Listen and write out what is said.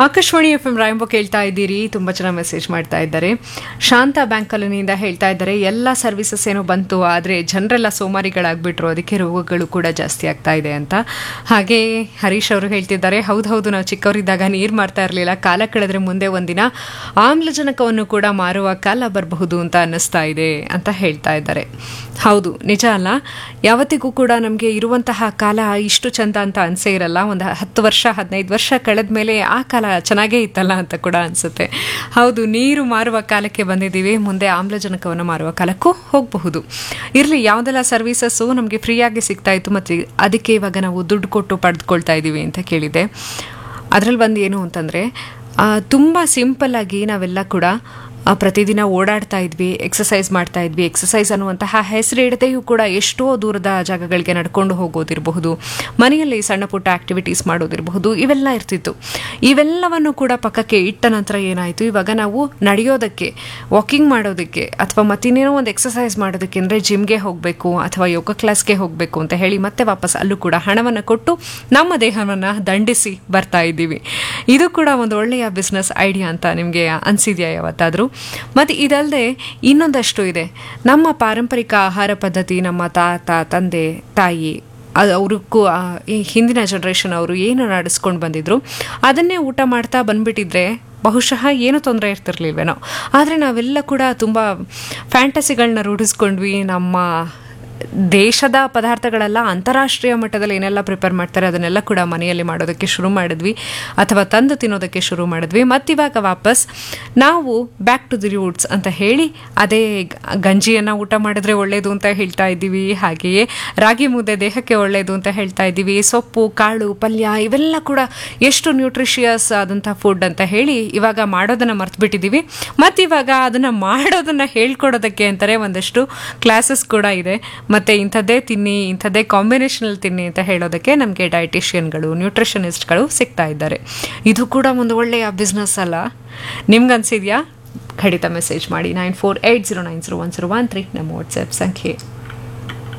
Akashvani F M ರಾಯಂಬ ಕೇಳ್ತಾ ಇದ್ದೀರಿ ತುಂಬ ಜನ ಮೆಸೇಜ್ ಮಾಡ್ತಾ ಇದ್ದಾರೆ ಶಾಂತ ಬ್ಯಾಂಕ್ ಕಾಲೋನಿಯಿಂದ ಹೇಳ್ತಾ ಇದ್ದಾರೆ ಎಲ್ಲ ಸರ್ವಿಸಸ್ ಏನೋ ಬಂತು ಆದರೆ ಜನರೆಲ್ಲ ಸೋಮಾರಿಗಳಾಗ್ಬಿಟ್ರು ಅದಕ್ಕೆ ರೋಗಗಳು ಕೂಡ ಜಾಸ್ತಿ ಆಗ್ತಾ ಇದೆ ಅಂತ ಹಾಗೆ ಹರೀಶ್ ಅವರು ಹೇಳ್ತಿದ್ದಾರೆ ಹೌದು ಹೌದು ನಾವು ಚಿಕ್ಕವರಿದ್ದಾಗ ನೀರು ಮಾರ್ತಾ ಇರಲಿಲ್ಲ ಕಾಲ ಕಳೆದ್ರೆ ಮುಂದೆ ಒಂದಿನ ಆಮ್ಲಜನಕವನ್ನು ಕೂಡ ಮಾರುವ ಕಾಲ ಬರಬಹುದು ಅಂತ ಅನ್ನಿಸ್ತಾ ಇದೆ ಅಂತ ಹೇಳ್ತಾ ಇದ್ದಾರೆ ಹೌದು ನಿಜ ಅಲ್ಲ ಯಾವತ್ತಿಗೂ ಕೂಡ ನಮಗೆ ಇರುವಂತಹ ಕಾಲ ಇಷ್ಟು ಚಂದ ಅಂತ ಅನಿಸೇ ಇರಲ್ಲ ಒಂದು ಹತ್ತು ವರ್ಷ ಹದಿನೈದು ವರ್ಷ ಕಳೆದ ಮೇಲೆ ಆ ಕಾಲ ಚೆನ್ನಾಗೇ ಇತ್ತಲ್ಲ ಅಂತ ಕೂಡ ಅನಿಸುತ್ತೆ ಹೌದು ನೀರು ಮಾರುವ ಕಾಲಕ್ಕೆ ಬಂದಿದ್ದೀವಿ ಮುಂದೆ ಆಮ್ಲಜನಕವನ್ನು ಮಾರುವ ಕಾಲಕ್ಕೂ ಹೋಗಬಹುದು ಇರಲಿ ಯಾವುದೆಲ್ಲ ಸರ್ವೀಸಸ್ಸು ನಮಗೆ ಫ್ರೀಯಾಗಿ ಸಿಗ್ತಾ ಇತ್ತು ಮತ್ತು ಅದಕ್ಕೆ ಇವಾಗ ನಾವು ದುಡ್ಡು ಕೊಟ್ಟು ಪಡೆದುಕೊಳ್ತಾ ಇದ್ದೀವಿ ಅಂತ ಕೇಳಿದೆ ಅದರಲ್ಲಿ ಬಂದು ಏನು ಅಂತಂದರೆ ತುಂಬ ಸಿಂಪಲ್ಲಾಗಿ ನಾವೆಲ್ಲ ಕೂಡ ಆ, ಪ್ರತಿದಿನ ಓಡಾಡ್ತಾ ಇದ್ವಿ ಎಕ್ಸಸೈಸ್ ಮಾಡ್ತಾ ಇದ್ವಿ ಎಕ್ಸಸೈಸ್ ಅನ್ನುವಂತಹ ಹೆಸರಿಡದೆಯೂ ಕೂಡ ಎಷ್ಟೋ ದೂರದ ಜಾಗಗಳಿಗೆ ನಡ್ಕೊಂಡು ಹೋಗೋದಿರಬಹುದು ಮನೆಯಲ್ಲಿ ಸಣ್ಣ ಪುಟ್ಟ ಆಕ್ಟಿವಿಟೀಸ್ ಮಾಡೋದಿರಬಹುದು ಇವೆಲ್ಲ ಇರ್ತಿತ್ತು ಇವೆಲ್ಲವನ್ನು ಕೂಡ ಪಕ್ಕಕ್ಕೆ ಇಟ್ಟ ನಂತರ ಏನಾಯಿತು ಇವಾಗ ನಾವು ನಡೆಯೋದಕ್ಕೆ ವಾಕಿಂಗ್ ಮಾಡೋದಕ್ಕೆ ಅಥವಾ ಮತ್ತಿನ್ನೇನೋ ಒಂದು ಎಕ್ಸಸೈಸ್ ಮಾಡೋದಕ್ಕೆ ಅಂದರೆ ಜಿಮ್ಗೆ ಹೋಗಬೇಕು ಅಥವಾ ಯೋಗ ಕ್ಲಾಸ್ಗೆ ಹೋಗಬೇಕು ಅಂತ ಹೇಳಿ ಮತ್ತೆ ವಾಪಸ್ ಅಲ್ಲೂ ಕೂಡ ಹಣವನ್ನು ಕೊಟ್ಟು ನಮ್ಮ ದೇಹವನ್ನು ದಂಡಿಸಿ ಬರ್ತಾ ಇದ್ದೀವಿ ಇದು ಕೂಡ ಒಂದು ಒಳ್ಳೆಯ ಬಿಸ್ನೆಸ್ ಐಡಿಯಾ ಅಂತ ನಿಮಗೆ ಅನಿಸಿದೆಯಾ ಯಾವತ್ತಾದರೂ ಮತ್ತು ಇದಲ್ಲದೆ ಇನ್ನೊಂದಷ್ಟು ಇದೆ ನಮ್ಮ ಪಾರಂಪರಿಕ ಆಹಾರ ಪದ್ಧತಿ ನಮ್ಮ ತಾತ ತಂದೆ ತಾಯಿ ಅದು ಅವ್ರಿಗೂ ಆ, ಈ ಹಿಂದಿನ ಜನ್ರೇಷನ್ ಅವರು ಏನು ನಡೆಸ್ಕೊಂಡು ಬಂದಿದ್ರು ಅದನ್ನೇ ಊಟ ಮಾಡ್ತಾ ಬಂದ್ಬಿಟ್ಟಿದ್ರೆ ಬಹುಶಃ ಏನೂ ತೊಂದರೆ ಇರ್ತಿರ್ಲಿಲ್ವೇನೋ ಆದರೆ ನಾವೆಲ್ಲ ಕೂಡ ತುಂಬ ಫ್ಯಾಂಟಸಿಗಳನ್ನ ರೂಢಿಸ್ಕೊಂಡ್ವಿ ನಮ್ಮ ದೇಶದ ಪದಾರ್ಥಗಳೆಲ್ಲ ಅಂತಾರಾಷ್ಟ್ರೀಯ ಮಟ್ಟದಲ್ಲಿ ಏನೆಲ್ಲ ಪ್ರಿಪೇರ್ ಮಾಡ್ತಾರೆ ಅದನ್ನೆಲ್ಲ ಕೂಡ ಮನೆಯಲ್ಲಿ ಮಾಡೋದಕ್ಕೆ ಶುರು ಮಾಡಿದ್ವಿ ಅಥವಾ ತಂದು ತಿನ್ನೋದಕ್ಕೆ ಶುರು ಮಾಡಿದ್ವಿ ಮತ್ತಿವಾಗ ವಾಪಸ್ ನಾವು ಬ್ಯಾಕ್ ಟು ದಿ ರೂಟ್ಸ್ ಅಂತ ಹೇಳಿ ಅದೇ ಗ- ಗಂಜಿಯನ್ನು ಊಟ ಮಾಡಿದ್ರೆ ಒಳ್ಳೆಯದು ಅಂತ ಹೇಳ್ತಾ ಇದ್ದೀವಿ ಹಾಗೆಯೇ ರಾಗಿ ಮುದ್ದೆ ದೇಹಕ್ಕೆ ಒಳ್ಳೆಯದು ಅಂತ ಹೇಳ್ತಾ ಇದ್ದೀವಿ ಸೊಪ್ಪು ಕಾಳು ಪಲ್ಯ ಇವೆಲ್ಲ ಕೂಡ ಎಷ್ಟು ನ್ಯೂಟ್ರಿಷಿಯಸ್ ಆದಂಥ ಫುಡ್ ಅಂತ ಹೇಳಿ ಇವಾಗ ಮಾಡೋದನ್ನು ಮರ್ತ್ಬಿಟ್ಟಿದ್ದೀವಿ ಮತ್ತಿವಾಗ ಅದನ್ನು ಮಾಡೋದನ್ನು ಹೇಳ್ಕೊಡೋದಕ್ಕೆ ಅಂತಾರೆ ಒಂದಷ್ಟು ಕ್ಲಾಸಸ್ ಕೂಡ ಇದೆ ಮತ್ತು ಇಂಥದ್ದೇ ತಿನ್ನಿ ಇಂಥದ್ದೇ ಕಾಂಬಿನೇಷನಲ್ಲಿ ತಿನ್ನಿ ಅಂತ ಹೇಳೋದಕ್ಕೆ ನಮಗೆ ಡಯಟಿಷಿಯನ್ಗಳು ನ್ಯೂಟ್ರಿಷನಿಸ್ಟ್ಗಳು ಸಿಗ್ತಾ ಇದ್ದಾರೆ ಇದು ಕೂಡ ಒಂದು ಒಳ್ಳೆಯ ಬಿಸ್ನೆಸ್ ಅಲ್ಲ ನಿಮ್ಗನ್ಸಿದ್ಯಾ ಖಂಡಿತ ಮೆಸೇಜ್ ಮಾಡಿ nine four eight zero nine zero one zero one three ನಮ್ಮ ವಾಟ್ಸ್ಆ್ಯಪ್ ಸಂಖ್ಯೆ